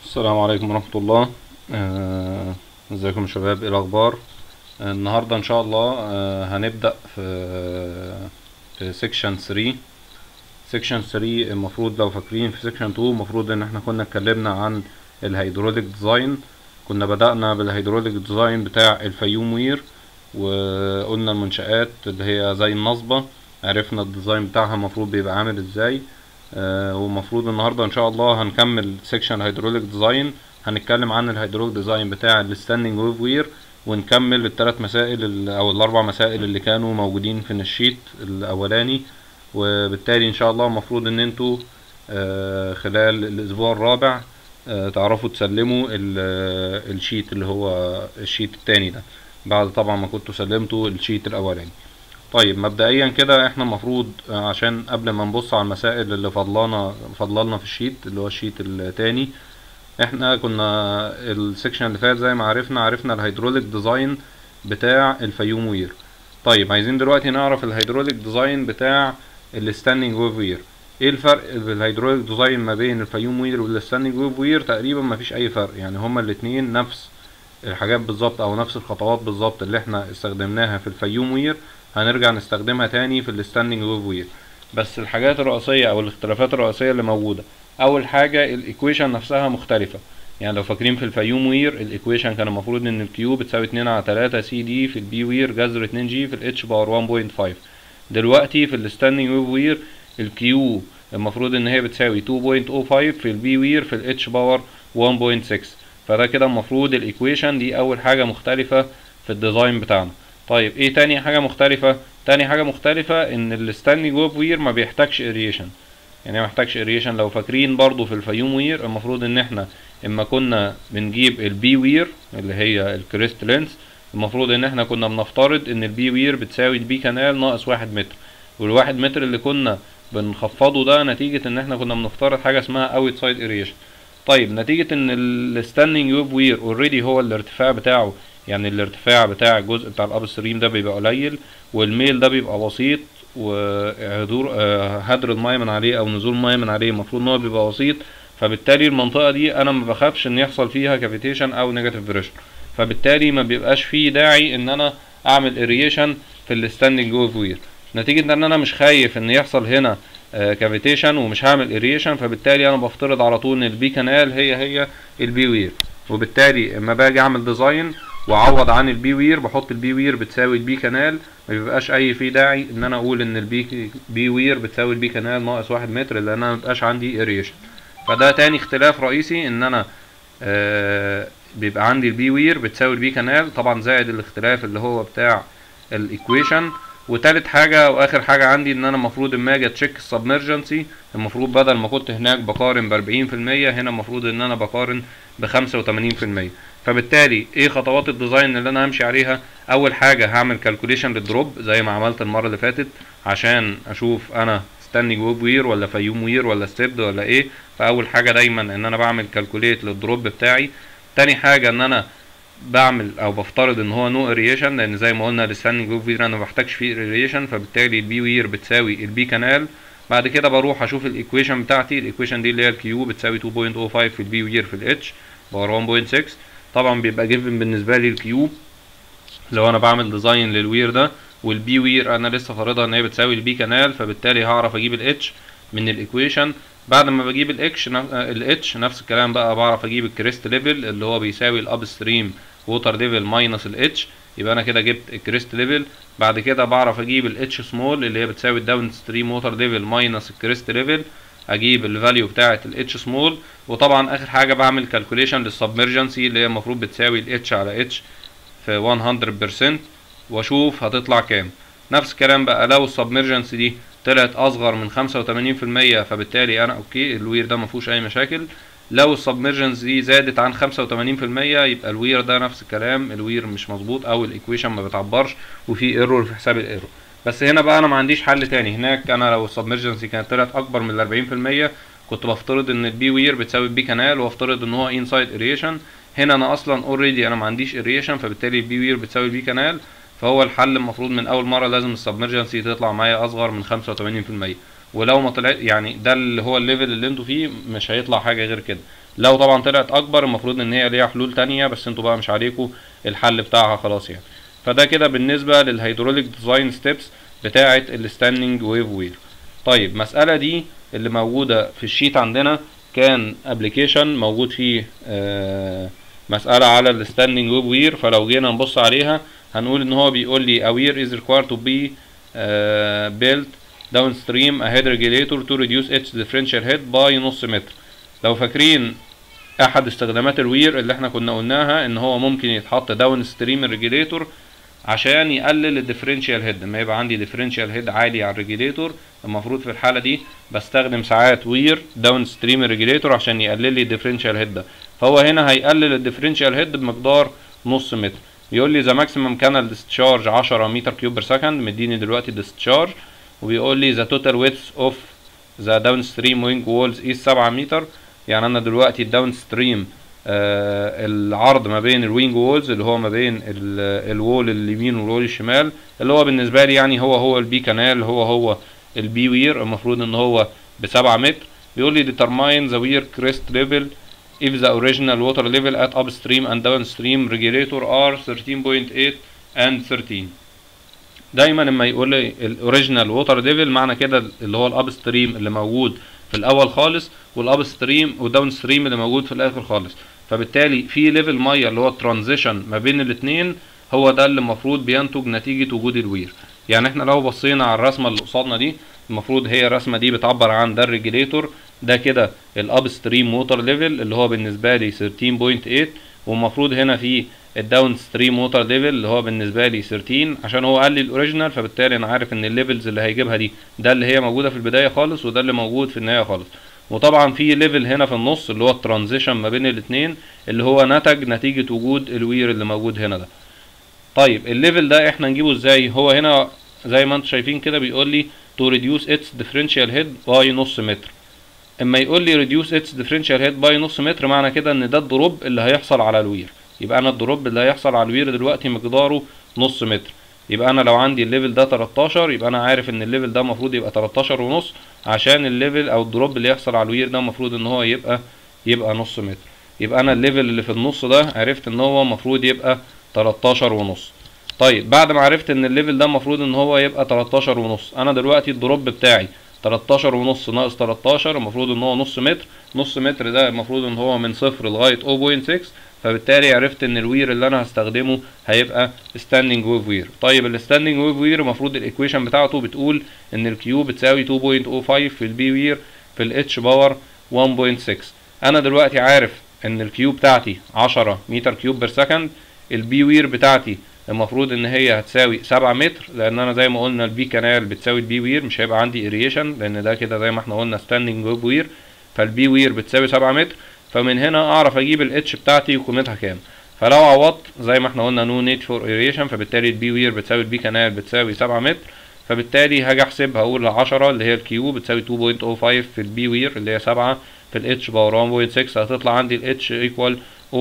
السلام عليكم ورحمة الله آه، ازيكم يا شباب ايه الاخبار آه، النهاردة ان شاء الله آه، هنبدأ في في سيكشن 3 سيكشن 3 المفروض لو فاكرين في سيكشن 2 المفروض ان احنا كنا اتكلمنا عن الهيدروليك ديزاين كنا بدأنا بالهيدروليك ديزاين بتاع الفيوم وير وقلنا المنشآت اللي هي زي النصبة عرفنا الديزاين بتاعها المفروض بيبقى عامل ازاي آه، ومفروض النهارده ان شاء الله هنكمل سيكشن هيدروليك ديزاين هنتكلم عن الهيدروليك ديزاين بتاع الستاندنج ويف وير ونكمل الثلاث مسائل ال- او الاربع مسائل اللي كانوا موجودين في الشيت الاولاني وبالتالي ان شاء الله المفروض ان انتوا آه، خلال الاسبوع الرابع آه، تعرفوا تسلموا ال- الشيت اللي هو الشيت التاني ده بعد طبعا ما كنتوا سلمتوا الشيت الاولاني طيب مبدئيا كده احنا المفروض آه، عشان قبل ما نبص على المسائل اللي فضلانا فضلنا في الشيت اللي هو الشيت التاني احنا كنا السكشن اللي فات زي ما عرفنا عرفنا الهيدروليك ديزاين بتاع الفيوم وير طيب عايزين دلوقتي نعرف الهيدروليك ديزاين بتاع الستاندنج ويف وير ايه الفرق في الهيدروليك ديزاين ما بين الفيوم وير والستاندنج ويف وير تقريبا ما فيش اي فرق يعني هما الاتنين نفس الحاجات بالظبط او نفس الخطوات بالظبط اللي احنا استخدمناها في الفيوم وير هنرجع نستخدمها تاني في الستاندنج ويف وير بس الحاجات الرئيسية او الاختلافات الرئيسية اللي موجودة اول حاجة الايكويشن نفسها مختلفة يعني لو فاكرين في الفيوم وير الايكويشن كان المفروض ان الكيو بتساوي 2 على 3 سي دي في البي وير جذر 2 جي في الاتش باور 1.5 دلوقتي في الستاندنج ويف وير الكيو المفروض ان هي بتساوي 2.05 في البي وير في الاتش باور 1.6 فده كده المفروض الايكويشن دي اول حاجة مختلفة في الديزاين بتاعنا طيب ايه تاني حاجة مختلفة تاني حاجة مختلفة ان الستاندنج ويف وير ما بيحتاجش اريشن يعني ما محتاجش اريشن لو فاكرين برضو في الفيوم وير المفروض ان احنا اما كنا بنجيب البي وير اللي هي الكريست لينس المفروض ان احنا كنا بنفترض ان البي وير بتساوي البي كانال ناقص واحد متر والواحد متر اللي كنا بنخفضه ده نتيجة ان احنا كنا بنفترض حاجة اسمها اوت سايد اريشن طيب نتيجة ان الستاندنج ويف وير اوريدي هو الارتفاع بتاعه يعني الارتفاع بتاع الجزء بتاع الاب ستريم ده بيبقى قليل والميل ده بيبقى بسيط وهدور آه، هدر المية من عليه او نزول المية من عليه المفروض ان هو بيبقى بسيط فبالتالي المنطقة دي انا ما بخافش ان يحصل فيها كافيتيشن او نيجاتيف بريشر فبالتالي ما بيبقاش فيه داعي ان انا اعمل اريشن في الستاندنج ويف وير نتيجة ان انا مش خايف ان يحصل هنا كافيتيشن ومش هعمل اريشن فبالتالي انا بفترض على طول ان البي كانال هي هي البي وير وبالتالي اما باجي اعمل ديزاين واعوض عن البي وير بحط البي وير بتساوي البي كانال ما بيبقاش اي في داعي ان انا اقول ان البي بي وير بتساوي البي كانال ناقص واحد متر لان انا مبقاش عندي اريشن فده تاني اختلاف رئيسي ان انا آه بيبقى عندي البي وير بتساوي البي كانال طبعا زائد الاختلاف اللي هو بتاع الايكويشن وتالت حاجة واخر حاجة عندي ان انا المفروض اما اجي اتشيك السبمرجنسي المفروض بدل ما كنت هناك بقارن باربعين في المية هنا المفروض ان انا بقارن بخمسة وتمانين في المية فبالتالي ايه خطوات الديزاين اللي انا همشي عليها اول حاجة هعمل كالكوليشن للدروب زي ما عملت المرة اللي فاتت عشان اشوف انا ستاندنج ويب وير ولا فيوم وير ولا ستيبد ولا ايه فاول حاجة دايما ان انا بعمل كالكوليت للدروب بتاعي تاني حاجة ان انا بعمل او بفترض ان هو نو اريشن لان زي ما قلنا الستاندنج ويف وير انا ما بحتاجش فيه اريشن فبالتالي البي وير بتساوي البي كانال بعد كده بروح اشوف الايكويشن بتاعتي الايكويشن دي اللي هي الكيو بتساوي 2.05 في البي وير في الاتش باور 1.6 طبعا بيبقى جيفن بالنسبه لي الكيو لو انا بعمل ديزاين للوير ده والبي وير انا لسه فارضها ان هي بتساوي البي كانال فبالتالي هعرف اجيب الاتش من الايكويشن بعد ما بجيب الاتش الاتش نفس الكلام بقى بعرف اجيب الكريست ليفل اللي هو بيساوي الاب ستريم ووتر ليفل ماينس الاتش يبقى انا كده جبت الكريست ليفل بعد كده بعرف اجيب الاتش سمول اللي هي بتساوي الداون ستريم ووتر ليفل ماينس الكريست ليفل اجيب الفاليو بتاعه الاتش سمول وطبعا اخر حاجه بعمل كالكوليشن للسبمرجنسي اللي هي المفروض بتساوي الاتش على اتش في 100% واشوف هتطلع كام نفس الكلام بقى لو السبمرجنسي دي طلعت اصغر من 85% فبالتالي انا اوكي الوير ده مفيهوش اي مشاكل لو السبمرجنس دي زادت عن 85% يبقى الوير ده نفس الكلام الوير مش مظبوط او الايكويشن ما بتعبرش وفي ايرور في حساب الايرور بس هنا بقى انا ما عنديش حل تاني هناك انا لو السبمرجنسي كانت طلعت اكبر من 40% كنت بفترض ان البي وير بتساوي البي كانال وافترض ان هو انسايد اريشن هنا انا اصلا اوريدي انا ما عنديش اريشن فبالتالي البي وير بتساوي البي كانال فهو الحل المفروض من اول مره لازم السبمرجنسي تطلع معايا اصغر من 85% ولو ما طلع يعني ده اللي هو الليفل اللي انتوا فيه مش هيطلع حاجه غير كده لو طبعا طلعت اكبر المفروض ان هي ليها حلول تانية بس انتوا بقى مش عليكم الحل بتاعها خلاص يعني فده كده بالنسبه للهيدروليك ديزاين ستيبس بتاعه الستاندنج ويف وير طيب المساله دي اللي موجوده في الشيت عندنا كان ابلكيشن موجود فيه آه مساله على الستاندنج ويف وير فلو جينا نبص عليها هنقول ان هو بيقول لي a weir is required to be uh, built downstream a head regulator to reduce its differential head by نص متر لو فاكرين احد استخدامات الوير اللي احنا كنا قلناها ان هو ممكن يتحط داون ستريم الريجيليتور عشان يقلل الديفرنشال هيد لما يبقى عندي ديفرنشال هيد عالي على الريجيليتور المفروض في الحاله دي بستخدم ساعات وير داون ستريم الريجيليتور عشان يقلل لي الديفرنشال هيد ده فهو هنا هيقلل الديفرنشال هيد بمقدار نص متر بيقول لي ذا ماكسيمم كانال ديسشارج 10 متر كيوب بير سكند مديني دلوقتي ديسشارج وبيقول لي ذا توتال ويدث اوف ذا داون ستريم وينج وولز از 7 متر يعني انا دلوقتي الداون ستريم آه العرض ما بين الوينج وولز اللي هو ما بين الوول اليمين والوول الشمال اللي هو بالنسبه لي يعني هو هو البي كانال هو هو البي وير المفروض ان هو بسبعة متر بيقول لي determine the weir crest level if the original water level at upstream and downstream regulator are 13.8 and 13 دايما لما يقول لي الاوريجينال ووتر ليفل معنى كده اللي هو الاب ستريم اللي موجود في الاول خالص والاب ستريم والداون ستريم اللي موجود في الاخر خالص فبالتالي في ليفل ميه اللي هو الترانزيشن ما بين الاثنين هو ده اللي المفروض بينتج نتيجه وجود الوير يعني احنا لو بصينا على الرسمه اللي قصادنا دي المفروض هي الرسمه دي بتعبر عن ده الريجليتور ده كده الاب ستريم ووتر ليفل اللي هو بالنسبه لي 13.8 والمفروض هنا في الداون ستريم ووتر ليفل اللي هو بالنسبه لي 13 عشان هو قال لي الاوريجينال فبالتالي انا عارف ان الليفلز اللي هيجيبها دي ده اللي هي موجوده في البدايه خالص وده اللي موجود في النهايه خالص وطبعا في ليفل هنا في النص اللي هو الترانزيشن ما بين الاثنين اللي هو نتج نتيجه وجود الوير اللي موجود هنا ده طيب الليفل ده احنا نجيبه ازاي هو هنا زي ما انتم شايفين كده بيقول لي to reduce its differential head by نص متر اما يقول لي reduce its differential head by نص متر معنى كده ان ده الدروب اللي هيحصل على الوير يبقى انا الدروب اللي هيحصل على الوير دلوقتي مقداره نص متر يبقى انا لو عندي الليفل ده 13 يبقى انا عارف ان الليفل ده المفروض يبقى 13 ونص عشان الليفل او الدروب اللي يحصل على الوير ده المفروض ان هو يبقى يبقى نص متر يبقى انا الليفل اللي في النص ده عرفت ان هو المفروض يبقى 13 ونص طيب بعد ما عرفت ان الليفل ده المفروض ان هو يبقى 13 ونص انا دلوقتي الدروب بتاعي 13 ونص ناقص 13 المفروض ان هو نص متر نص متر ده المفروض ان هو من صفر لغايه 0.6 فبالتالي عرفت ان الوير اللي انا هستخدمه هيبقى ستاندنج ويف وير طيب الستاندنج ويف وير المفروض الايكويشن بتاعته بتقول ان الكيو بتساوي 2.05 في البي وير في الاتش باور 1.6 انا دلوقتي عارف ان الكيو بتاعتي 10 متر كيوب بير سكند البي وير بتاعتي المفروض ان هي هتساوي 7 متر لان انا زي ما قلنا البي كانال بتساوي البي وير مش هيبقى عندي اريشن لان ده كده زي ما احنا قلنا ستاندنج ويف وير فالبي وير بتساوي 7 متر فمن هنا اعرف اجيب الاتش بتاعتي وقيمتها كام فلو عوضت زي ما احنا قلنا نو نيت فور اريشن فبالتالي البي وير بتساوي البي كانال بتساوي 7 متر فبالتالي هاجي احسب هقول 10 اللي هي الكيو بتساوي 2.05 في البي وير اللي هي 7 في الاتش باور 1.6 هتطلع عندي الاتش ايكوال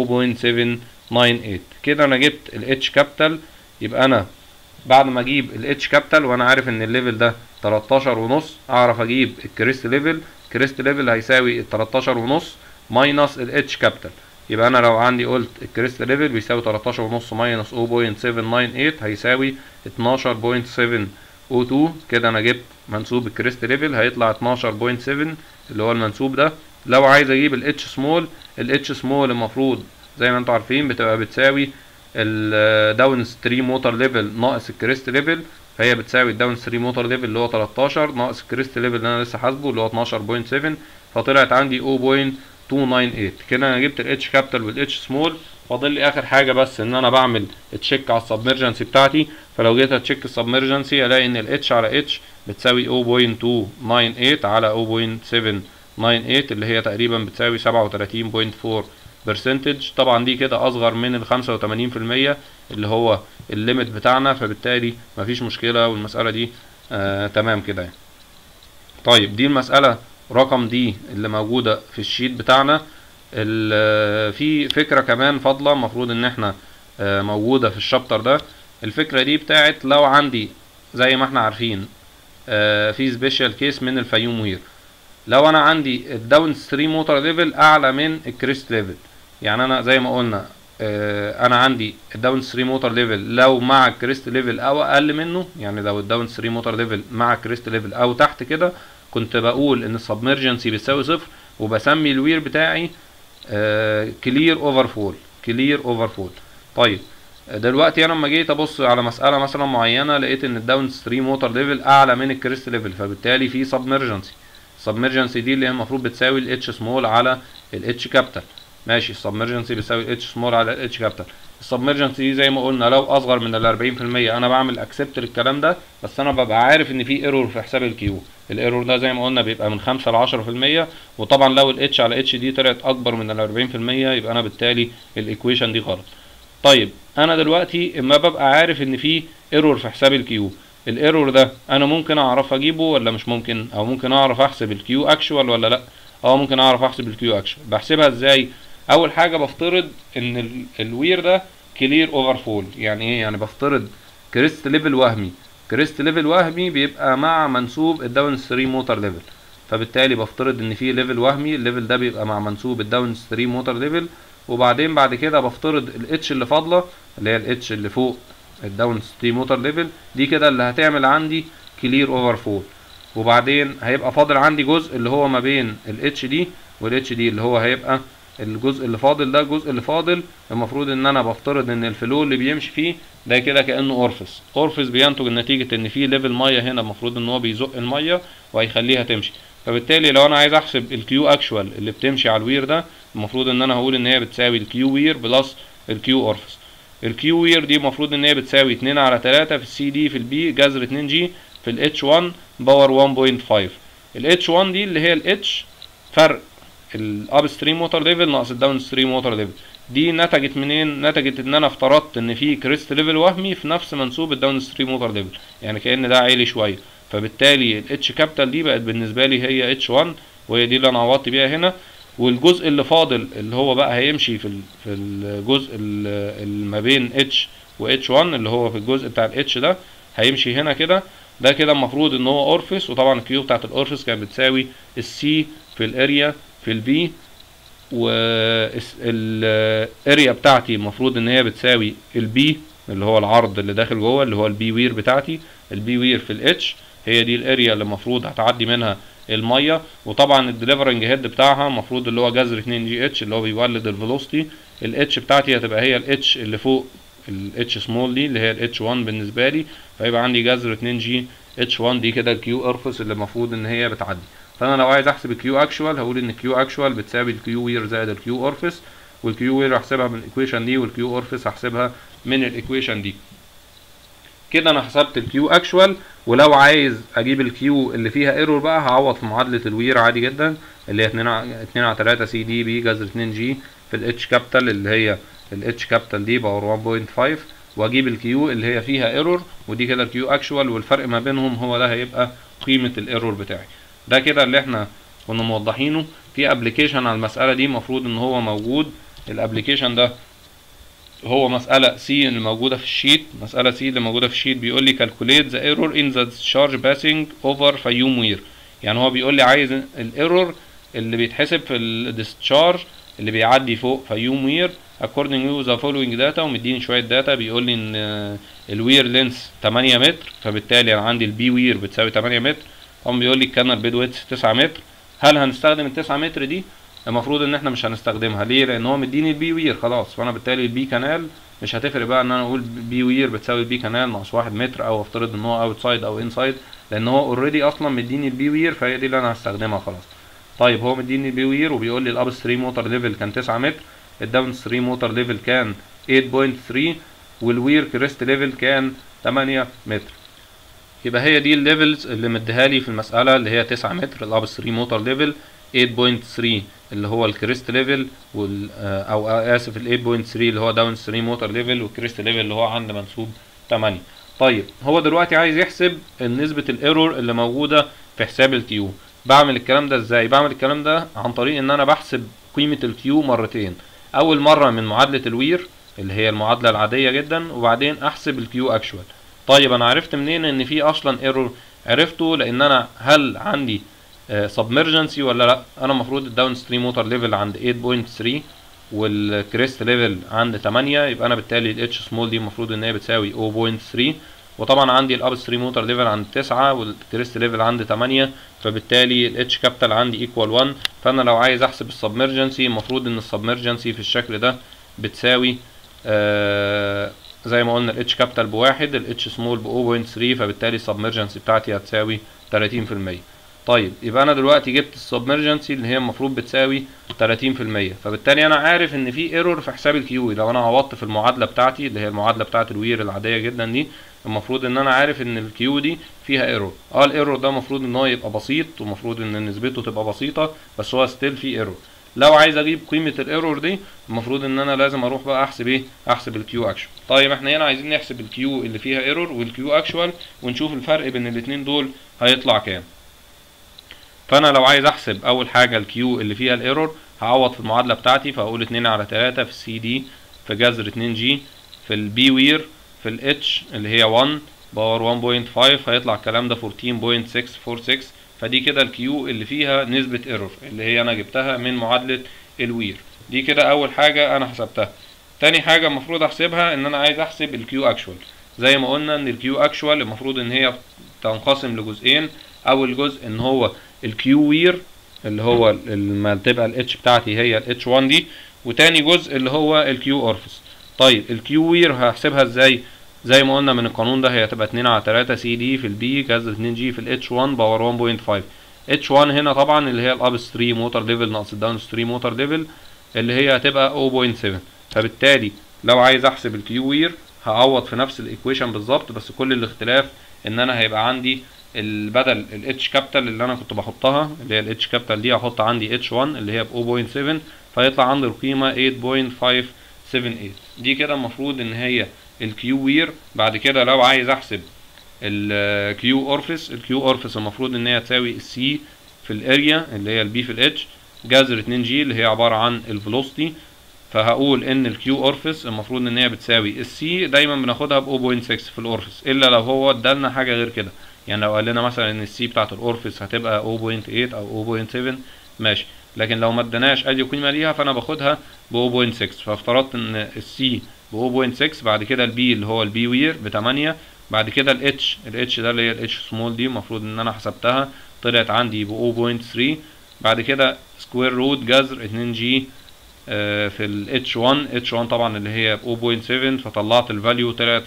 0.798 كده انا جبت الاتش كابيتال يبقى انا بعد ما اجيب الاتش كابيتال وانا عارف ان الليفل ده 13 ونص اعرف اجيب الكريست ليفل كريست ليفل هيساوي ال 13 ونص ماينس الاتش كابيتال يبقى انا لو عندي قلت الكريست ليفل بيساوي 13 ونص ماينس 0.798 هيساوي 12.702 كده انا جبت منسوب الكريست ليفل هيطلع 12.7 اللي هو المنسوب ده لو عايز اجيب الاتش سمول الاتش سمول المفروض زي ما انتم عارفين بتبقى بتساوي الداون ستريم ووتر ليفل ناقص الكريست ليفل فهي بتساوي الداون ستريم ووتر ليفل اللي هو 13 ناقص الكريست ليفل اللي انا لسه حاسبه اللي هو 12.7 فطلعت عندي 0.298 كده انا جبت الاتش كابيتال والاتش سمول فاضل لي اخر حاجه بس ان انا بعمل تشيك على السبمرجنسي بتاعتي فلو جيت اتشيك السبمرجنسي الاقي ان الاتش على اتش بتساوي 0.298 على 0.798 اللي هي تقريبا بتساوي 37.4 برسنتج طبعا دي كده اصغر من ال 85% اللي هو الليميت بتاعنا فبالتالي مفيش مشكله والمساله دي آه تمام كده يعني. طيب دي المساله رقم دي اللي موجوده في الشيت بتاعنا في فكره كمان فاضله المفروض ان احنا آه موجوده في الشابتر ده الفكره دي بتاعت لو عندي زي ما احنا عارفين آه في سبيشال كيس من الفيوم وير لو انا عندي الداون ستريم موتور ليفل اعلى من الكريست ليفل يعني انا زي ما قلنا آه انا عندي الداون ستريم موتور ليفل لو مع الكريست ليفل او اقل منه يعني لو الداون ستريم موتور ليفل مع الكريست ليفل او تحت كده كنت بقول ان السبمرجنسي بتساوي صفر وبسمي الوير بتاعي كلير اوفر فول كلير اوفر فول طيب دلوقتي انا لما جيت ابص على مساله مثلا معينه لقيت ان الداون ستريم ووتر ليفل اعلى من الكريست ليفل فبالتالي في سبمرجنسي السبمرجنسي دي اللي هي المفروض بتساوي الاتش سمول على الاتش كابيتال ماشي السبمرجنسي بيساوي الاتش سمول على الاتش كابيتال السبمرجنسي دي زي ما قلنا لو اصغر من ال 40% انا بعمل اكسبت للكلام ده بس انا ببقى عارف ان في ايرور في حساب الكيو الايرور ده زي ما قلنا بيبقى من 5 ل 10% وطبعا لو الاتش على اتش دي طلعت اكبر من ال 40% يبقى انا بالتالي الايكويشن دي غلط طيب انا دلوقتي اما ببقى عارف ان في ايرور في حساب الكيو الايرور ده انا ممكن اعرف اجيبه ولا مش ممكن او ممكن اعرف احسب الكيو اكشوال ولا لا اه ممكن اعرف احسب الكيو اكشوال بحسبها ازاي اول حاجه بفترض ان الوير ده كلير اوفر فول يعني ايه يعني بفترض كريست ليفل وهمي كريست ليفل وهمي بيبقى مع منسوب الداون ستريم موتر ليفل فبالتالي بفترض ان في ليفل وهمي الليفل ده بيبقى مع منسوب الداون ستريم موتر ليفل وبعدين بعد كده بفترض الاتش اللي فاضله اللي هي الاتش اللي فوق الداون ستريم موتر ليفل دي كده اللي هتعمل عندي كلير اوفر فول وبعدين هيبقى فاضل عندي جزء اللي هو ما بين الاتش دي والاتش دي اللي هو هيبقى الجزء اللي فاضل ده الجزء اللي فاضل المفروض ان انا بفترض ان الفلو اللي بيمشي فيه ده كده كانه اورفس اورفس بينتج نتيجه ان في ليفل ميه هنا المفروض ان هو بيزق الميه وهيخليها تمشي فبالتالي لو انا عايز احسب الكيو اكشوال اللي بتمشي على الوير ده المفروض ان انا هقول ان هي بتساوي الكيو وير بلس الكيو اورفس الكيو وير دي المفروض ان هي بتساوي 2 على 3 في السي دي في البي جذر 2 جي في الاتش 1 باور 1.5 الاتش 1 دي اللي هي الاتش فرق الاب ستريم ووتر ليفل ناقص الداون ستريم ووتر ليفل دي نتجت منين نتجت ان انا افترضت ان في كريست ليفل وهمي في نفس منسوب الداون ستريم ووتر ليفل يعني كان ده عالي شويه فبالتالي الاتش كابيتال دي بقت بالنسبه لي هي اتش 1 وهي دي اللي انا عوضت بيها هنا والجزء اللي فاضل اللي هو بقى هيمشي في في الجزء اللي ما بين اتش و اتش 1 اللي هو في الجزء بتاع الاتش ده هيمشي هنا كده ده كده المفروض ان هو اورفس وطبعا الكيو بتاعت الاورفس كانت بتساوي السي في الاريا في البي والاريا بتاعتي المفروض ان هي بتساوي البي اللي هو العرض اللي داخل جوه اللي هو البي وير بتاعتي البي وير في الاتش هي دي الاريا اللي المفروض هتعدي منها الميه وطبعا الدليفرنج هيد بتاعها المفروض اللي هو جذر 2 جي اتش اللي هو بيولد الفيلوسيتي الاتش بتاعتي هتبقى هي الاتش اللي فوق الاتش سمول دي اللي هي الاتش 1 بالنسبه لي فيبقى عندي جذر 2 جي اتش 1 دي كده الكيو اورفس اللي المفروض ان هي بتعدي فانا لو عايز احسب الكيو اكشوال هقول ان الكيو اكشوال بتساوي الكيو وير زائد الكيو اورفس والكيو وير هحسبها من الايكويشن دي والكيو اورفس هحسبها من الايكويشن دي كده انا حسبت الكيو اكشوال ولو عايز اجيب الكيو اللي فيها ايرور بقى هعوض في معادله الوير عادي جدا اللي هي 2 2 على 3 سي دي بي جذر 2 جي في الاتش كابيتال اللي هي الاتش كابيتال دي باور 1.5 واجيب الكيو اللي هي فيها ايرور ودي كده الكيو اكشوال والفرق ما بينهم هو ده هيبقى قيمه الايرور بتاعي ده كده اللي احنا كنا موضحينه في ابلكيشن على المساله دي المفروض ان هو موجود الابلكيشن ده هو مسألة سي اللي موجودة في الشيت مسألة سي اللي موجودة في الشيت بيقول لي calculate the error in the discharge passing over فيوم وير يعني هو بيقول لي عايز الايرور اللي بيتحسب في الديسشارج اللي بيعدي فوق فيوم وير according to the following data ومديني شوية داتا بيقول لي ان الوير لينس 8 متر فبالتالي انا عندي البي وير بتساوي 8 متر هم بيقول لي الكانر بيد ويتس 9 متر هل هنستخدم ال 9 متر دي المفروض ان احنا مش هنستخدمها ليه لان هو مديني البي وير خلاص فانا بالتالي البي كانال مش هتفرق بقى ان انا اقول بي وير بتساوي البي كانال ناقص واحد متر او افترض ان هو اوت سايد او انسايد لان هو اوريدي اصلا مديني البي وير فهي دي اللي انا هستخدمها خلاص طيب هو مديني البي وير وبيقول لي الاب ستريم ووتر ليفل كان 9 متر الداون ستريم ووتر ليفل كان 8.3 والوير كريست ليفل كان 8 متر يبقى هي دي الليفلز اللي مديها لي في المساله اللي هي 9 متر الاب ستريم ووتر ليفل 8.3 اللي هو الكريست ليفل وال او اسف ال 8.3 اللي هو داون ستريم ووتر ليفل والكريست ليفل اللي هو عند منسوب 8 طيب هو دلوقتي عايز يحسب نسبة الايرور اللي موجودة في حساب الكيو بعمل الكلام ده ازاي بعمل الكلام ده عن طريق ان انا بحسب قيمة الكيو مرتين اول مرة من معادلة الوير اللي هي المعادلة العادية جدا وبعدين احسب الكيو اكشوال طيب انا عرفت منين ان في اصلا ايرور عرفته لان انا هل عندي سبمرجنسي ولا لا انا المفروض الداون ستريم ووتر ليفل عند 8.3 والكريست ليفل عند 8 يبقى انا بالتالي الاتش سمول دي المفروض ان هي بتساوي 0.3 وطبعا عندي الاب ستريم ووتر ليفل عند 9 والكريست ليفل عند 8 فبالتالي الاتش كابيتال عندي ايكوال 1 فانا لو عايز احسب السبمرجنسي المفروض ان السبمرجنسي في الشكل ده بتساوي آه زي ما قلنا الاتش كابيتال بواحد الاتش سمول ب 0.3 فبالتالي السبمرجنسي بتاعتي هتساوي 30% طيب يبقى انا دلوقتي جبت السبمرجنسي اللي هي المفروض بتساوي 30% فبالتالي انا عارف ان في ايرور في حساب الكيو لو انا عوضت في المعادله بتاعتي اللي هي المعادله بتاعه الوير العاديه جدا دي المفروض ان انا عارف ان الكيو دي فيها ايرور اه الايرور ده المفروض ان هو يبقى بسيط ومفروض ان نسبته تبقى بسيطه بس هو ستيل في ايرور لو عايز اجيب قيمه الايرور دي المفروض ان انا لازم اروح بقى احسب ايه احسب الكيو اكشوال طيب احنا هنا عايزين نحسب الكيو اللي فيها ايرور والكيو اكشوال ونشوف الفرق بين الاثنين دول هيطلع كام فانا لو عايز احسب اول حاجه الكيو اللي فيها الايرور هعوض في المعادله بتاعتي فاقول 2 على 3 في السي دي في جذر 2 جي في البي وير في الاتش اللي هي 1 باور 1.5 هيطلع الكلام ده 14.646 فدي كده الكيو اللي فيها نسبه ايرور اللي هي انا جبتها من معادله الوير دي كده اول حاجه انا حسبتها تاني حاجه المفروض احسبها ان انا عايز احسب الكيو اكشوال زي ما قلنا ان الكيو اكشوال المفروض ان هي تنقسم لجزئين اول جزء ان هو الكيو وير اللي هو لما تبقى الاتش بتاعتي هي الاتش 1 دي وتاني جزء اللي هو الكيو اورفس طيب الكيو وير هحسبها ازاي زي ما قلنا من القانون ده هي هتبقى 2 على 3 سي دي في البي جذر 2 جي في الاتش 1 باور 1.5 اتش 1 هنا طبعا اللي هي الاب ستريم ووتر ليفل ناقص الداون ستريم ووتر ليفل اللي هي هتبقى 0.7 فبالتالي لو عايز احسب الكيو وير هعوض في نفس الايكويشن بالظبط بس كل الاختلاف ان انا هيبقى عندي البدل الاتش كابيتال اللي انا كنت بحطها اللي هي الاتش كابيتال دي هحط عندي اتش 1 اللي هي ب 0.7 فيطلع عندي القيمه 8.578 دي كده المفروض ان هي الكيو وير بعد كده لو عايز احسب الكيو اورفيس الكيو اورفيس المفروض ان هي تساوي السي في الاريا اللي هي البي في الاتش جذر 2 جي اللي هي عباره عن الفيلوسيتي فهقول ان الكيو اورفيس المفروض ان هي بتساوي السي دايما بناخدها ب 0.6 في الاورفيس الا لو هو ادالنا حاجه غير كده يعني لو قال لنا مثلا ان السي بتاعت الاورفيس هتبقى 0.8 او 0.7 ماشي لكن لو ما اداناش اي قيمه ليها فانا باخدها ب 0.6 فافترضت ان السي ب 0.6 بعد كده البي اللي هو البي وير ب 8 بعد كده الاتش الاتش ده اللي هي الاتش سمول دي المفروض ان انا حسبتها طلعت عندي ب 0.3 بعد كده سكوير روت جذر 2 جي آه في ال H1 H1 طبعا اللي هي ب 0.7 فطلعت الفاليو طلعت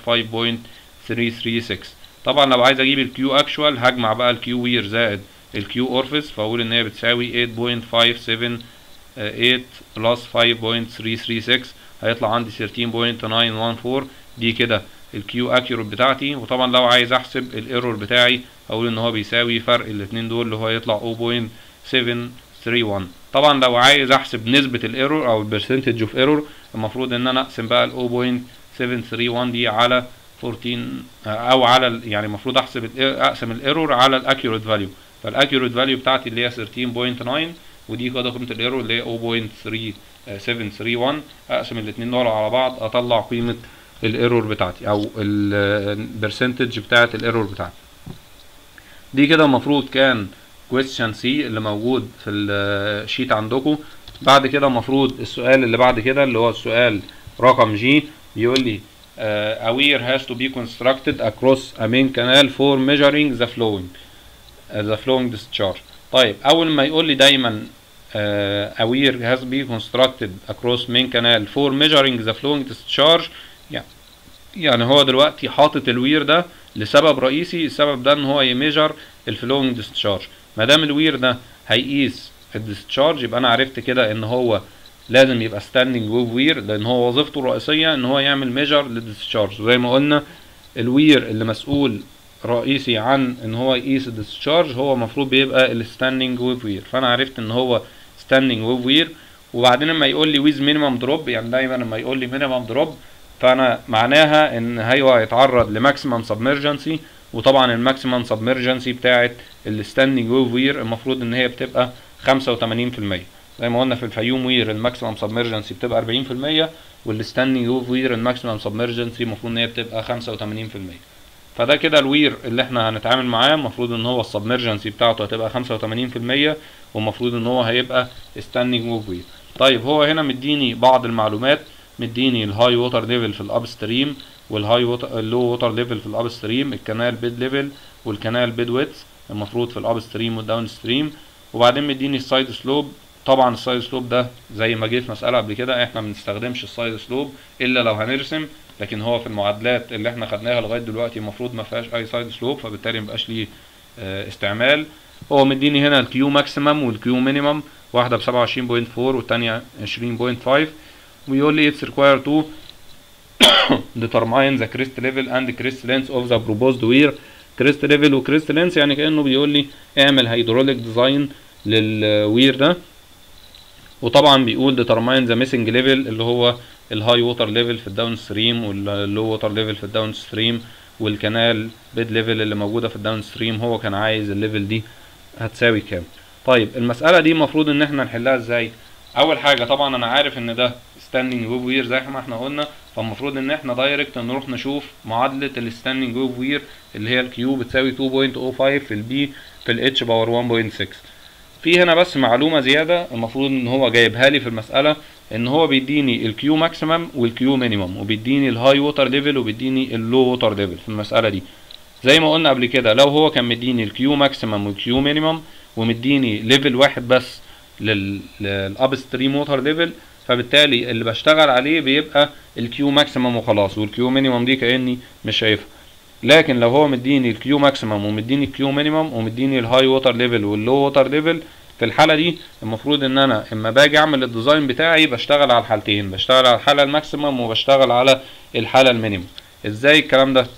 5.336 طبعا لو عايز اجيب الكيو اكشوال هجمع بقى الكيو وير زائد الكيو اورفيس فاقول ان هي بتساوي 8.578 بلس 5.336 هيطلع عندي 13.914 دي كده الكيو اكيوريت بتاعتي وطبعا لو عايز احسب الايرور بتاعي هقول ان هو بيساوي فرق الاتنين دول اللي هو يطلع 0.731 طبعا لو عايز احسب نسبة الايرور او البرسنتج اوف ايرور المفروض ان انا اقسم بقى ال 0.731 دي على 14 او على يعني المفروض احسب اقسم الايرور على الاكيوريت فاليو فالاكيوريت فاليو بتاعتي اللي هي 13.9 ودي كده قيمة الايرور اللي هي 0.3731 اقسم الاتنين دول على بعض اطلع قيمة الايرور بتاعتي او البرسنتج بتاعت الايرور بتاعتي دي كده المفروض كان question سي اللي موجود في الشيت عندكم بعد كده المفروض السؤال اللي بعد كده اللي هو السؤال رقم جي بيقول لي uh, a weir has to be constructed across a main canal for measuring the flowing uh, the flowing discharge طيب اول ما يقول لي دايما uh, a weir has to be constructed across main canal for measuring the flowing discharge يعني يعني هو دلوقتي حاطط الوير ده لسبب رئيسي السبب ده ان هو يميجر الفلوينج ديسشارج ما دام الوير ده هيقيس الديسشارج يبقى انا عرفت كده ان هو لازم يبقى ستاندنج ويف وير لان هو وظيفته الرئيسيه ان هو يعمل ميجر للديسشارج زي ما قلنا الوير اللي مسؤول رئيسي عن ان هو يقيس الديسشارج هو المفروض بيبقى الستاندنج ويف وير فانا عرفت ان هو ستاندنج ويف وير وبعدين لما يقول لي ويز مينيمم دروب يعني دايما لما يقول لي مينيمم دروب فانا معناها ان هو هيتعرض لماكسيمم سبمرجنسي وطبعا الماكسيمم سبمرجنسي بتاعت الستاندنج ويف وير المفروض ان هي بتبقى 85% زي ما قلنا في الفيوم وير الماكسيمم سبمرجنسي بتبقى 40% والستاندنج ويف وير الماكسيمم سبمرجنسي المفروض ان هي بتبقى 85% فده كده الوير اللي احنا هنتعامل معاه المفروض ان هو السبمرجنسي بتاعته هتبقى 85% والمفروض ان هو هيبقى ستاندنج ووف وير طيب هو هنا مديني بعض المعلومات مديني الهاي ووتر ليفل في الاب ستريم والهاي ووتر اللو ووتر ليفل في الاب ستريم الكنال بيد ليفل والكنال بيد ويتس المفروض في الاب ستريم والداون ستريم وبعدين مديني السايد سلوب طبعا السايد سلوب ده زي ما جه في مسألة قبل كده احنا ما بنستخدمش السايد سلوب الا لو هنرسم لكن هو في المعادلات اللي احنا خدناها لغايه دلوقتي المفروض ما فيهاش اي سايد سلوب فبالتالي ما بقاش ليه اه استعمال هو مديني هنا الكيو ماكسيمم والكيو مينيمم واحده ب 27.4 والثانيه 20.5 ويقول لي it's required to determine the crest level and crest length of the proposed weir crest level و crest length يعني كانه بيقول لي اعمل هيدروليك ديزاين للوير ده وطبعا بيقول determine the missing level اللي هو الهاي ووتر ليفل في الداون ستريم واللو ووتر ليفل في الداون ستريم والكنال بيد ليفل اللي موجوده في الداون ستريم هو كان عايز الليفل دي هتساوي كام طيب المساله دي المفروض ان احنا نحلها ازاي اول حاجه طبعا انا عارف ان ده ستاندنج ويف وير زي ما احنا قلنا فالمفروض ان احنا دايركت نروح نشوف معادله الستاندنج ويف وير اللي هي الكيو بتساوي 2.05 في البي في الاتش باور 1.6 في هنا بس معلومه زياده المفروض ان هو جايبها لي في المساله ان هو بيديني الكيو ماكسيمم والكيو مينيمم وبيديني الهاي ووتر ليفل وبيديني اللو ووتر ليفل في المساله دي زي ما قلنا قبل كده لو هو كان مديني الكيو ماكسيمم والكيو مينيمم ومديني ليفل واحد بس للاب ستريم ووتر ليفل فبالتالي اللي بشتغل عليه بيبقى الكيو ماكسيمم وخلاص والكيو مينيمم دي كاني مش شايفها لكن لو هو مديني الكيو ماكسيمم ومديني الكيو مينيمم ومديني الهاي ووتر ليفل واللو ووتر ليفل في الحاله دي المفروض ان انا اما باجي اعمل الديزاين بتاعي بشتغل على الحالتين بشتغل على الحاله الماكسيمم وبشتغل على الحاله المينيمم ازاي الكلام ده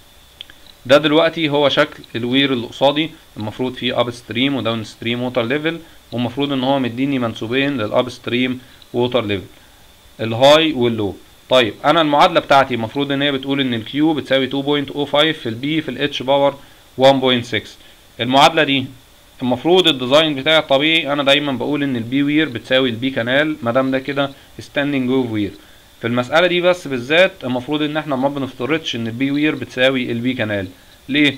ده دلوقتي هو شكل الوير اللي قصادي المفروض فيه اب ستريم وداون ستريم ووتر ليفل والمفروض ان هو مديني منسوبين للاب ستريم ووتر ليفل الهاي واللو طيب انا المعادله بتاعتي المفروض ان هي بتقول ان الكيو بتساوي 2.05 في البي في الاتش باور 1.6 المعادله دي المفروض الديزاين بتاعي الطبيعي انا دايما بقول ان البي وير بتساوي البي كانال ما دام ده كده ستاندنج ويف وير في المساله دي بس بالذات المفروض ان احنا ما بنفترضش ان البي وير بتساوي البي كانال ليه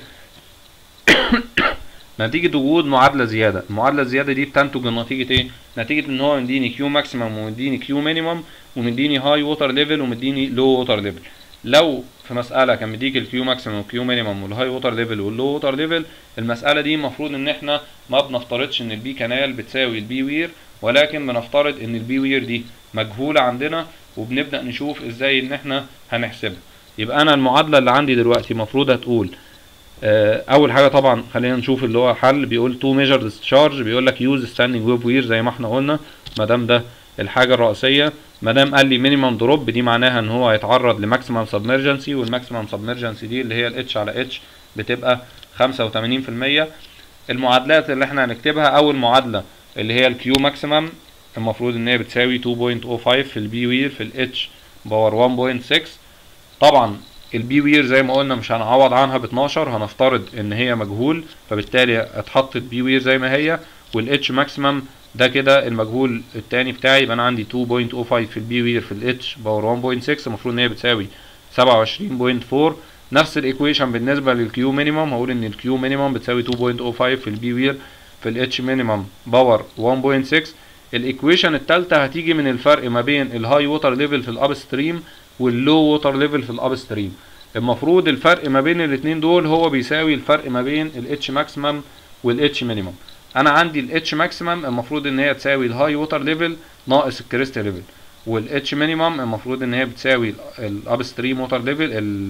نتيجة وجود معادلة زيادة، المعادلة الزيادة دي بتنتج نتيجة ايه؟ نتيجة ان هو مديني كيو ماكسيمم ومديني كيو مينيمم ومديني هاي ووتر ليفل ومديني لو ووتر ليفل. لو في مسألة كان مديك الكيو ماكسيمم والكيو مينيمم والهاي ووتر ليفل واللو ووتر ليفل، المسألة دي المفروض ان احنا ما بنفترضش ان البي كانال بتساوي البي وير ولكن بنفترض ان البي وير دي مجهولة عندنا وبنبدأ نشوف ازاي ان احنا هنحسبها. يبقى انا المعادلة اللي عندي دلوقتي المفروض هتقول اول حاجه طبعا خلينا نشوف اللي هو حل بيقول تو ميجر ديسشارج بيقول لك يوز ستاندنج ويف وير زي ما احنا قلنا ما دام ده الحاجه الرئيسيه ما دام قال لي مينيمم دروب دي معناها ان هو هيتعرض لماكسيمم سبمرجنسي والماكسيمم سبمرجنسي دي اللي هي الاتش على اتش بتبقى 85% المعادلات اللي احنا هنكتبها اول معادله اللي هي الكيو ماكسيمم المفروض ان هي بتساوي 2.05 في البي وير في الاتش باور 1.6 طبعا البي وير زي ما قلنا مش هنعوض عنها ب 12 هنفترض ان هي مجهول فبالتالي اتحطت بي وير زي ما هي والاتش ماكسيمم ده كده المجهول التاني بتاعي يبقى انا عندي 2.05 في البي وير في الاتش باور 1.6 المفروض ان هي بتساوي 27.4 نفس الايكويشن بالنسبه للكيو مينيمم هقول ان الكيو مينيمم بتساوي 2.05 في البي وير في الاتش مينيمم باور 1.6 الايكويشن الثالثه هتيجي من الفرق ما بين الهاي ووتر ليفل في الاب ستريم واللو ووتر ليفل في الاب ستريم المفروض الفرق ما بين الاثنين دول هو بيساوي الفرق ما بين الاتش ماكسيمم والاتش مينيمم انا عندي الاتش ماكسيمم المفروض ان هي تساوي الهاي ووتر ليفل ناقص الكريست ليفل والاتش مينيمم المفروض ان هي بتساوي الاب ستريم ووتر ليفل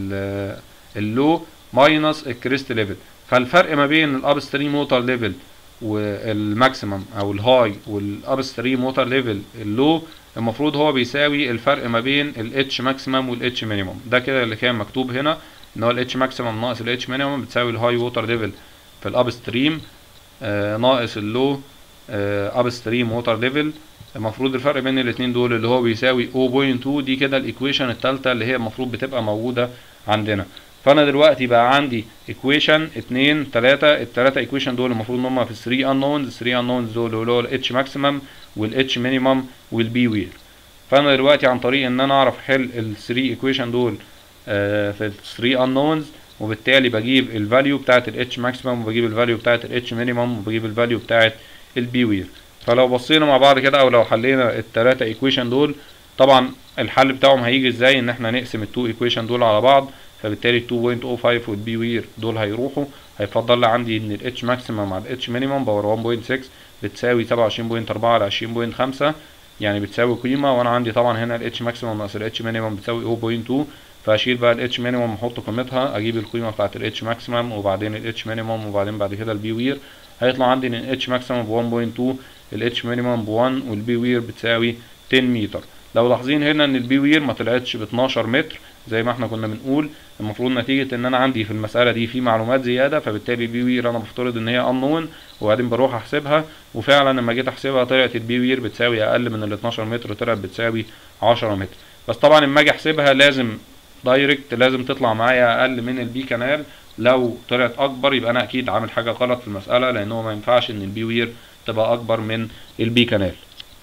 اللو ماينس الكريست ليفل فالفرق ما بين الاب ستريم ووتر ليفل والماكسيمم او الهاي والاب ستريم ووتر ليفل اللو المفروض هو بيساوي الفرق ما بين الاتش ماكسيمم والاتش مينيمم ده كده اللي كان مكتوب هنا ان هو الاتش ماكسيمم ناقص الاتش مينيمم بتساوي الهاي ووتر ليفل في الاب ستريم آه ناقص اللو آه اب ستريم ووتر ليفل المفروض الفرق بين الاثنين دول اللي هو بيساوي 0.2 دي كده الايكويشن الثالثه اللي هي المفروض بتبقى موجوده عندنا فانا دلوقتي بقى عندي ايكويشن 2 3 الثلاثه ايكويشن دول المفروض ان هم في 3 انونز 3 انونز دول اللي هو الاتش ماكسيمم والاتش مينيمم والبي وير فانا دلوقتي عن طريق ان انا اعرف احل ال 3 ايكويشن دول آه في ال 3 انونز وبالتالي بجيب الفاليو بتاعت الاتش ماكسيمم وبجيب الفاليو بتاعت الاتش مينيمم وبجيب الفاليو بتاعت البي وير فلو بصينا مع بعض كده او لو حلينا التلاتة ايكويشن دول طبعا الحل بتاعهم هيجي ازاي ان احنا نقسم التو ايكويشن دول على بعض فبالتالي 2.05 والبي وير دول هيروحوا هيفضل لي عندي ان الاتش ماكسيمم على الاتش مينيمم باور 1.6 بتساوي 27.4 على 20.5 يعني بتساوي قيمة وانا عندي طبعا هنا الاتش ماكسيمم ناقص الاتش مينيمم بتساوي 0.2 فاشيل بقى الاتش مينيمم احط قيمتها اجيب القيمة بتاعت الاتش ماكسيمم وبعدين الاتش مينيمم وبعدين بعد كده البي وير هيطلع عندي ان الاتش ماكسيمم ب 1.2 الاتش مينيمم ب 1 والبي وير بتساوي 10 متر لو لاحظين هنا ان البي وير ما طلعتش ب 12 متر زي ما احنا كنا بنقول المفروض نتيجة ان انا عندي في المسألة دي في معلومات زيادة فبالتالي البي وير انا بفترض ان هي unknown وبعدين بروح احسبها وفعلا لما جيت احسبها طلعت البي وير بتساوي اقل من ال 12 متر طلعت بتساوي 10 متر بس طبعا لما اجي احسبها لازم دايركت لازم تطلع معايا اقل من البي كانال لو طلعت اكبر يبقى انا اكيد عامل حاجة غلط في المسألة لان هو ما ينفعش ان البي وير تبقى اكبر من البي كانال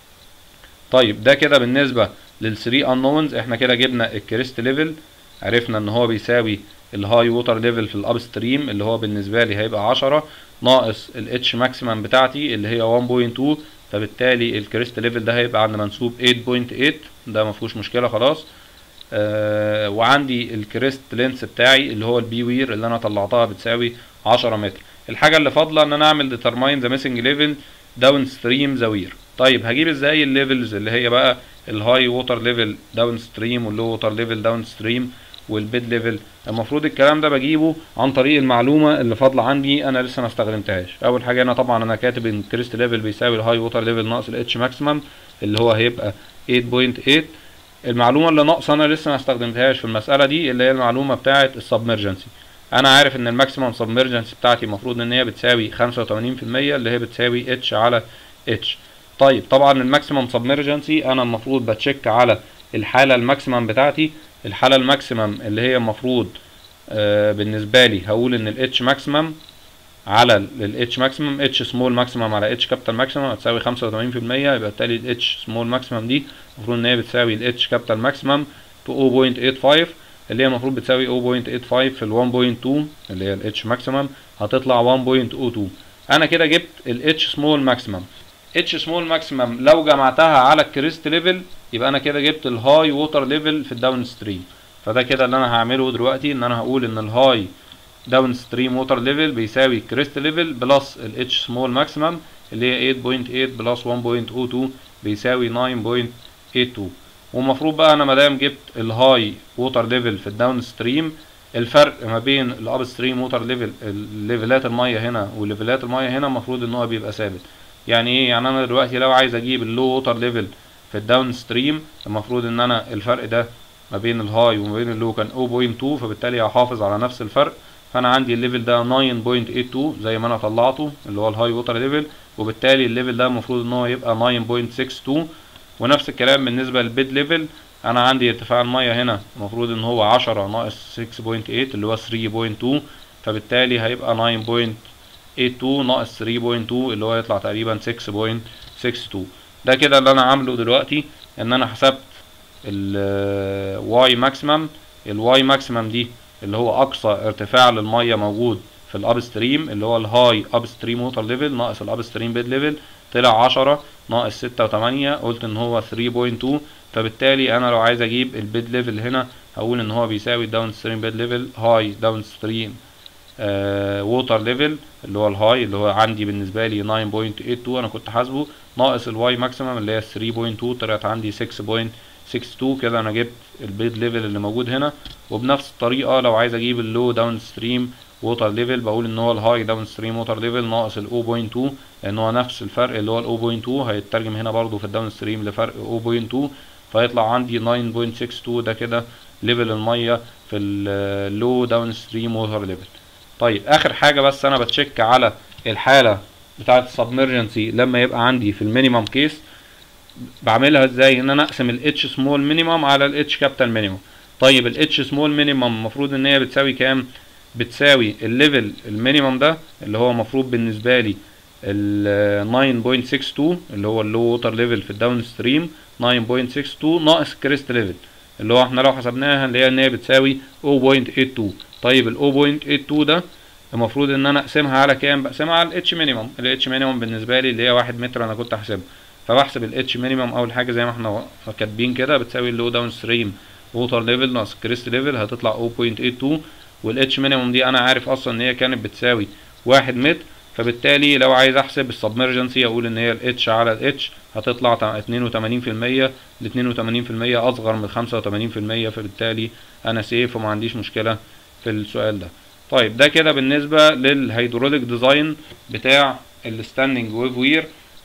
طيب ده كده بالنسبة للثري unknowns احنا كده جبنا الكريست ليفل عرفنا ان هو بيساوي الهاي ووتر ليفل في الاب ستريم اللي هو بالنسبه لي هيبقى 10 ناقص الاتش ماكسيمم بتاعتي اللي هي 1.2 فبالتالي الكريست ليفل ده هيبقى عند منسوب 8.8 ده ما فيهوش مشكله خلاص آه وعندي الكريست لينس بتاعي اللي هو البي وير اللي انا طلعتها بتساوي 10 متر الحاجه اللي فاضله ان انا اعمل ديترماين ذا ميسنج ليفل داون ستريم ذا وير طيب هجيب ازاي الليفلز اللي هي بقى الهاي ووتر ليفل داون ستريم واللو ووتر ليفل داون ستريم والبيد ليفل المفروض الكلام ده بجيبه عن طريق المعلومه اللي فاضله عندي انا لسه ما استخدمتهاش اول حاجه انا طبعا انا كاتب ان الكريست ليفل بيساوي الهاي ووتر ليفل ناقص الاتش ماكسيمم اللي هو هيبقى 8.8 المعلومه اللي ناقصه انا لسه ما استخدمتهاش في المساله دي اللي هي المعلومه بتاعه السبمرجنسي انا عارف ان الماكسيمم سبمرجنسي بتاعتي المفروض ان هي بتساوي 85% اللي هي بتساوي اتش على اتش طيب طبعا الماكسيمم سبمرجنسي انا المفروض بتشيك على الحاله الماكسيمم بتاعتي الحاله الماكسيمم اللي هي المفروض آه بالنسبه لي هقول ان الاتش ماكسيمم على الاتش ماكسيمم اتش سمول ماكسيمم على اتش كابيتال ماكسيمم هتساوي 85% يبقى بالتالي الاتش سمول ماكسيمم دي المفروض ان هي بتساوي الاتش كابيتال ماكسيمم تو 0.85 اللي هي المفروض بتساوي 0.85 في ال 1.2 اللي هي الاتش ماكسيمم هتطلع 1.02 انا كده جبت الاتش سمول ماكسيمم اتش سمول ماكسيمم لو جمعتها على الكريست ليفل يبقى انا كده جبت الهاي ووتر ليفل في الداون ستريم فده كده اللي انا هعمله دلوقتي ان انا هقول ان الهاي داون ستريم ووتر ليفل بيساوي الكريست ليفل بلس الاتش سمول ماكسيمم اللي هي 8.8 بلس 1.02 بيساوي 9.82 والمفروض بقى انا مادام جبت الهاي ووتر ليفل في الداون ستريم الفرق ما بين الاب ستريم ووتر ليفل ليفلات الميه هنا وليفلات الميه هنا المفروض ان هو بيبقى ثابت يعني ايه يعني انا دلوقتي لو عايز اجيب اللو ووتر ليفل في الداون ستريم المفروض ان انا الفرق ده ما بين الهاي وما بين اللو كان 0.2 فبالتالي هحافظ على نفس الفرق فانا عندي الليفل ده 9.82 زي ما انا طلعته اللي هو الهاي ووتر ليفل وبالتالي الليفل ده المفروض ان هو يبقى 9.62 ونفس الكلام بالنسبه للبيد ليفل انا عندي ارتفاع الميه هنا المفروض ان هو 10 ناقص 6.8 اللي هو 3.2 فبالتالي هيبقى 9.82 ناقص 3.2 اللي هو يطلع تقريبا 6.62 ده كده اللي انا عامله دلوقتي ان انا حسبت الواي ماكسيمم الواي ماكسيمم دي اللي هو اقصى ارتفاع للميه موجود في الاب ستريم اللي هو الهاي اب ستريم ووتر ليفل ناقص الاب ستريم بيد ليفل طلع 10 ناقص 6 و8 قلت ان هو 3.2 فبالتالي انا لو عايز اجيب البيد ليفل هنا هقول ان هو بيساوي داون ستريم بيد ليفل هاي داون ستريم ووتر ليفل اللي هو الهاي اللي هو عندي بالنسبه لي 9.82 انا كنت حاسبه ناقص الواي ماكسيمم اللي هي 3.2 طلعت عندي 6.62 كده انا جبت البيد ليفل اللي موجود هنا وبنفس الطريقه لو عايز اجيب اللو داون ستريم ووتر ليفل بقول ان هو الهاي داون ستريم ووتر ليفل ناقص ال 0.2 لان هو نفس الفرق اللي هو ال 0.2 هيترجم هنا برضو في الداون ستريم لفرق 0.2 فيطلع عندي 9.62 ده كده ليفل الميه في اللو داون ستريم ووتر ليفل طيب اخر حاجه بس انا بتشيك على الحاله بتاعه السبمرجنسي لما يبقى عندي في المينيمم كيس بعملها ازاي ان انا اقسم الاتش سمول مينيمم على الاتش كابيتال مينيمم طيب الاتش سمول مينيمم المفروض ان هي بتساوي كام بتساوي الليفل المينيمم ده اللي هو المفروض بالنسبه لي ال 9.62 اللي هو اللو ووتر ليفل في الداون ستريم 9.62 ناقص كريست ليفل اللي هو احنا لو حسبناها اللي هي ان هي بتساوي 0.82 طيب ال 0.82 ده المفروض ان انا اقسمها على كام بقسمها على الاتش مينيمم الاتش مينيمم بالنسبه لي اللي هي واحد متر انا كنت احسبها فبحسب الاتش مينيمم اول حاجه زي ما احنا كاتبين كده بتساوي اللو داون ستريم ووتر ليفل ناقص الكريست ليفل هتطلع 0.82 والاتش مينيمم دي انا عارف اصلا ان هي كانت بتساوي واحد متر فبالتالي لو عايز احسب السبمرجنسي اقول ان هي الاتش على الاتش هتطلع 82% ل 82% اصغر من 85% فبالتالي انا سيف وما عنديش مشكله في السؤال ده طيب ده كده بالنسبه للهيدروليك ديزاين بتاع الستاندنج ويف وير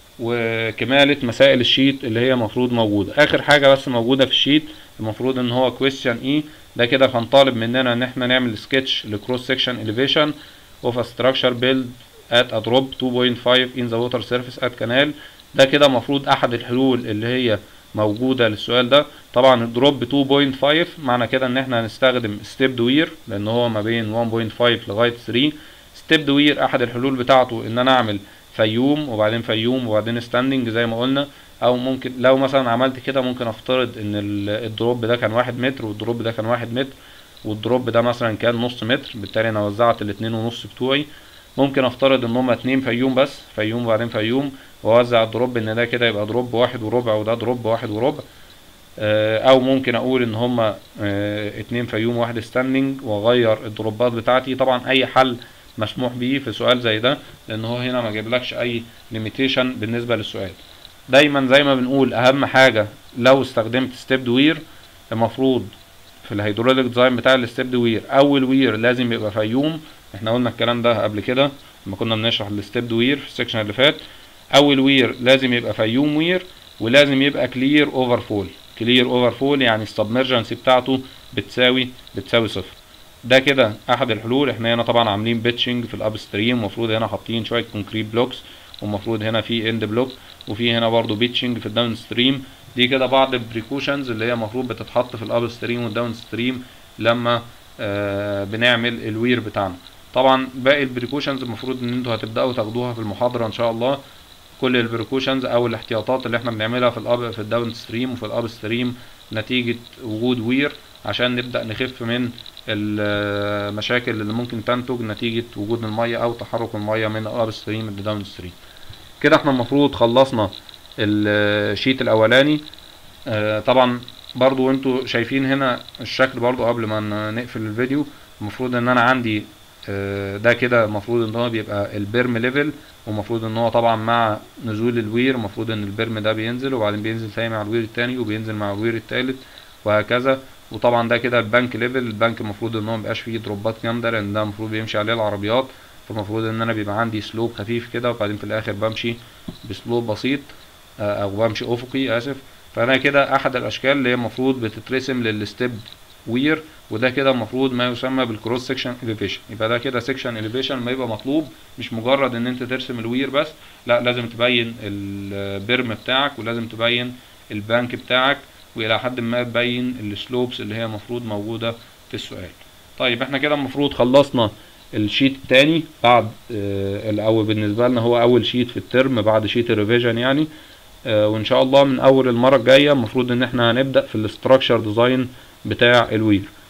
وكمالة مسائل الشيت اللي هي المفروض موجودة آخر حاجة بس موجودة في الشيت المفروض ان هو question E ده كده كان طالب مننا ان احنا نعمل سكتش لكروس سكشن elevation of a structure built at a drop 2.5 in the water surface at canal ده كده المفروض احد الحلول اللي هي موجودة للسؤال ده طبعا الدروب 2.5 معنى كده ان احنا هنستخدم ستيب وير لان هو ما بين 1.5 لغاية 3 ستيب وير احد الحلول بتاعته ان انا اعمل فيوم وبعدين فيوم وبعدين ستاندنج زي ما قلنا او ممكن لو مثلا عملت كده ممكن افترض ان الدروب ده كان واحد متر والدروب ده كان واحد متر والدروب ده مثلا كان نص متر بالتالي انا وزعت الاتنين ونص بتوعي ممكن افترض ان هما اتنين فيوم بس فيوم وبعدين فيوم واوزع الدروب ان ده كده يبقى دروب واحد وربع وده دروب واحد وربع او ممكن اقول ان هما اتنين فيوم واحد ستاندنج واغير الدروبات بتاعتي طبعا اي حل مسموح بيه في سؤال زي ده لان هو هنا ما جايبلكش اي ليميتيشن بالنسبه للسؤال دايما زي ما بنقول اهم حاجه لو استخدمت ستيب وير المفروض في الهيدروليك ديزاين بتاع الستيب وير اول وير لازم يبقى فيوم احنا قلنا الكلام ده قبل كده لما كنا بنشرح الستيب وير في السكشن اللي فات اول وير لازم يبقى فيوم وير ولازم يبقى كلير اوفر فول كلير اوفر فول يعني السبمرجنسي بتاعته بتساوي بتساوي صفر ده كده احد الحلول احنا هنا طبعا عاملين بيتشنج في الاب ستريم المفروض هنا حاطين شويه كونكريت بلوكس والمفروض هنا في اند بلوك وفي هنا برضو بيتشنج في الداون ستريم دي كده بعض البريكوشنز اللي هي المفروض بتتحط في الاب ستريم والداون ستريم لما آه بنعمل الوير بتاعنا طبعا باقي البريكوشنز المفروض ان انتوا هتبداوا تاخدوها في المحاضره ان شاء الله كل البريكوشنز او الاحتياطات اللي احنا بنعملها في الاب في الداون ستريم وفي الاب ستريم نتيجه وجود وير عشان نبدا نخف من المشاكل اللي ممكن تنتج نتيجه وجود الميه او تحرك الميه من الاب ستريم للداون ستريم كده احنا المفروض خلصنا الشيت الاولاني آه طبعا برضو انتوا شايفين هنا الشكل برضو قبل ما نقفل الفيديو المفروض ان انا عندي آه ده كده المفروض ان هو بيبقى البرم ليفل ومفروض ان هو طبعا مع نزول الوير المفروض ان البرم ده بينزل وبعدين بينزل تاني مع الوير التاني وبينزل مع الوير التالت وهكذا وطبعا ده كده البنك ليفل البنك المفروض ان هو مبقاش فيه دروبات جامده لان ده المفروض بيمشي عليه العربيات فالمفروض ان انا بيبقى عندي سلوب خفيف كده وبعدين في الاخر بمشي بسلوب بسيط او بمشي افقي اسف فانا كده احد الاشكال اللي هي المفروض بتترسم للستيب وير وده كده المفروض ما يسمى بالكروس سكشن اليفيشن يبقى ده كده سكشن اليفيشن ما يبقى مطلوب مش مجرد ان انت ترسم الوير بس لا لازم تبين البرم بتاعك ولازم تبين البنك بتاعك والى حد ما تبين السلوبس اللي هي المفروض موجوده في السؤال طيب احنا كده المفروض خلصنا الشيت التاني بعد اه او بالنسبه لنا هو اول شيت في الترم بعد شيت الريفيجن يعني اه وان شاء الله من اول المره الجايه المفروض ان احنا هنبدا في الاستراكشر ديزاين بتاع الوير